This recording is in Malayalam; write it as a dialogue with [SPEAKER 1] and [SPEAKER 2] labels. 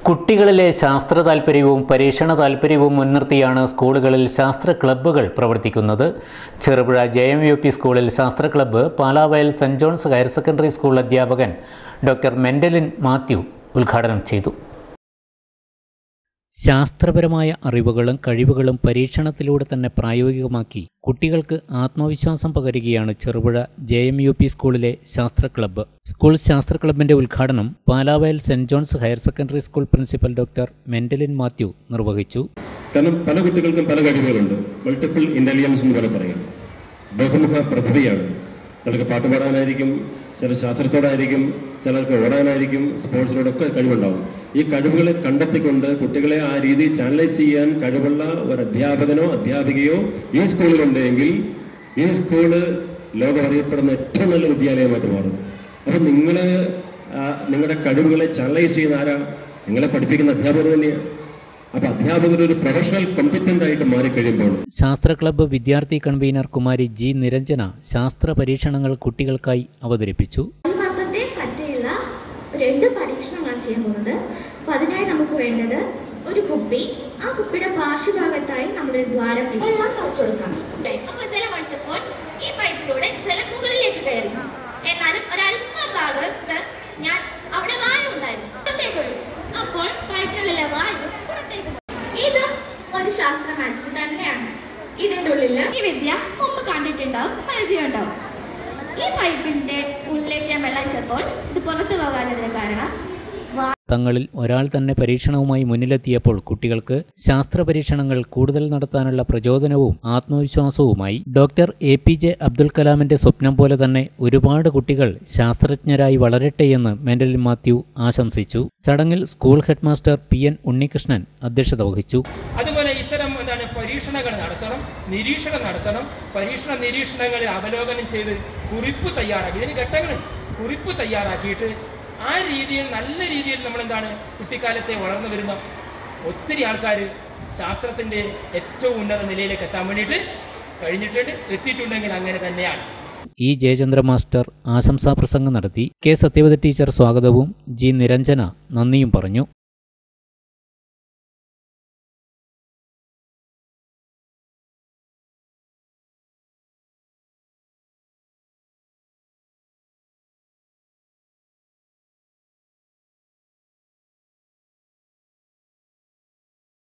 [SPEAKER 1] കുട്ടികളിലെ ശാസ്ത്ര താൽപ്പര്യവും പരീക്ഷണ താൽപ്പര്യവും മുൻനിർത്തിയാണ് സ്കൂളുകളിൽ ശാസ്ത്ര ക്ലബ്ബുകൾ പ്രവർത്തിക്കുന്നത് Cherupuzha J M U P സ്കൂളിൽ ശാസ്ത്ര club Palavayal saint John's higher secondary school അധ്യാപകൻ ഡോക്ടർ മെൻഡലിൻ മാത്യു ഉദ്ഘാടനം ചെയ്തു ശാസ്ത്രപരമായ അറിവുകളും കഴിവുകളും പരീക്ഷണത്തിലൂടെ തന്നെ പ്രായോഗികമാക്കി കുട്ടികൾക്ക് ആത്മവിശ്വാസം പകരുകയാണ് Cherupuzha J M U P സ്കൂളിലെ ശാസ്ത്ര ക്ലബ്ബ് സ്കൂൾ ശാസ്ത്ര ക്ലബിന്റെ ഉദ്ഘാടനം Palavayal saint John's higher secondary school principal doctor Mentalin Mathew നിർവഹിച്ചു
[SPEAKER 2] കാരണം പല കുട്ടികൾക്കും പല കഴിവുകളുണ്ട് മൾട്ടിപ്പിൾ ഇന്റലിജൻസ് എന്ന് പോലെ പറയാം ബഹുമുഖ പ്രതിഭയാണ് ചിലർക്ക് പാട്ട് പാടാനായിരിക്കും ചില ശാസ്ത്രത്തോടായിരിക്കും ചിലർക്ക് ഓടാനായിരിക്കും സ്പോർട്സിനോടൊക്കെ കഴിവുണ്ടാവും ഈ കഴിവുകളെ കണ്ടെത്തിക്കൊണ്ട് കുട്ടികളെ ആ രീതിയിൽ ചാനലൈസ് ചെയ്യാൻ കഴിവുള്ള ഒരു അധ്യാപകനോ അധ്യാപികയോ ഈ സ്കൂളിലുണ്ടെങ്കിൽ ഈ സ്കൂള് ലോകം അറിയപ്പെടുന്ന ഏറ്റവും നല്ല വിദ്യാലയമായിട്ട് മാറും അപ്പം നിങ്ങൾ നിങ്ങളുടെ കഴിവുകളെ ചാനലൈസ് ചെയ്യുന്ന ആരാ നിങ്ങളെ പഠിപ്പിക്കുന്ന അധ്യാപകർ തന്നെയാണ് അപ്പൊ അധ്യാപകർ ഒരു പ്രൊഫഷണൽ കോമ്പറ്റന്റ് ആയിട്ട് മാറിക്കഴിയുമ്പോൾ
[SPEAKER 1] ശാസ്ത്ര ക്ലബ്ബ് വിദ്യാർത്ഥി കൺവീനർ കുമാരി ജി നിരഞ്ജന ശാസ്ത്ര പരീക്ഷണങ്ങൾ കുട്ടികൾക്കായി അവതരിപ്പിച്ചു
[SPEAKER 3] മർദ്ദത്തെ പറ്റിയുള്ള രണ്ട് പരീക്ഷണങ്ങളാണ് ചെയ്യാൻ പോകുന്നത് അപ്പൊ അതിനായി നമുക്ക് വേണ്ടത് ഒരു കുപ്പി ആ കുപ്പിയുടെ പാർശ്വഭാഗത്തായി നമ്മളൊരു ദ്വാരം ഇട്ട് വെള്ളം നിറച്ചു കൊടുക്കണം അപ്പൊ ജലം ഒഴിച്ചപ്പോൾ ഈ പൈപ്പിലൂടെ ജലം മുകളിലേക്ക് കയറി എന്നാലും ഒരല്പ ഭാഗത്ത് ഞാൻ അവിടെ വായു ഉണ്ടായിരുന്നു പുറത്തേക്ക് ഒഴുകി അപ്പോൾ പൈപ്പിനുള്ളിലെ വായു പുറത്തേക്ക് പോയി ഇത് ഒരു ശാസ്ത്ര മാജിക് തന്നെയാണ് ഇതിന്റെ ഉള്ളിൽ ഈ വിദ്യ മുമ്പ് കണ്ടിട്ടുണ്ടാവും പരിചയം ഉണ്ടാവും ഈ പൈപ്പിന്റെ ഉള്ളിലേക്ക് ഞാൻ വെള്ളം വെച്ചപ്പോൾ ഇത് പുറത്തു പോകാത്തതിന് കാരണം വാ-
[SPEAKER 1] തങ്ങളിൽ ഒരാൾ തന്നെ പരീക്ഷണവുമായി മുന്നിലെത്തിയപ്പോൾ കുട്ടികൾക്ക് ശാസ്ത്ര പരീക്ഷണങ്ങൾ കൂടുതൽ നടത്താനുള്ള പ്രചോദനവും ആത്മവിശ്വാസവുമായി doctor A P J Abdul കലാമിന്റെ സ്വപ്നം പോലെ തന്നെ ഒരുപാട് കുട്ടികൾ ശാസ്ത്രജ്ഞരായി വളരട്ടെയെന്ന് മെന്റലിൻ മാത്യു ആശംസിച്ചു ചടങ്ങിൽ school headmaster P N Unnikrishnan അധ്യക്ഷത വഹിച്ചു
[SPEAKER 4] അതുപോലെ ഇത്തരം എന്താണ് പരീക്ഷണങ്ങൾ നടത്തണം നിരീക്ഷണം നടത്തണം പരീക്ഷണ നിരീക്ഷണങ്ങൾ അവലോകനം ചെയ്ത് കുറിപ്പ് തയ്യാറാക്കി ഇതിന് ഘട്ടങ്ങളുണ്ട് കുറിപ്പ് തയ്യാറാക്കിയിട്ട് ആ രീതിയിൽ നല്ല രീതിയിൽ നമ്മൾ എന്താണ് കുട്ടിക്കാലത്തെ വളർന്നു വരുന്ന ഒത്തിരി ആൾക്കാർ ശാസ്ത്രത്തിന്റെ ഏറ്റവും ഉന്നത നിലയിലേക്ക് എത്താൻ വേണ്ടിയിട്ട് കഴിഞ്ഞിട്ടുണ്ട് എത്തിയിട്ടുണ്ടെങ്കിൽ അങ്ങനെ തന്നെയാണ്
[SPEAKER 1] ഇ ജയചന്ദ്ര മാസ്റ്റർ ആശംസാ പ്രസംഗം നടത്തി കെ സത്യവതി ടീച്ചർ സ്വാഗതവും ജി നിരഞ്ജന നന്ദിയും പറഞ്ഞു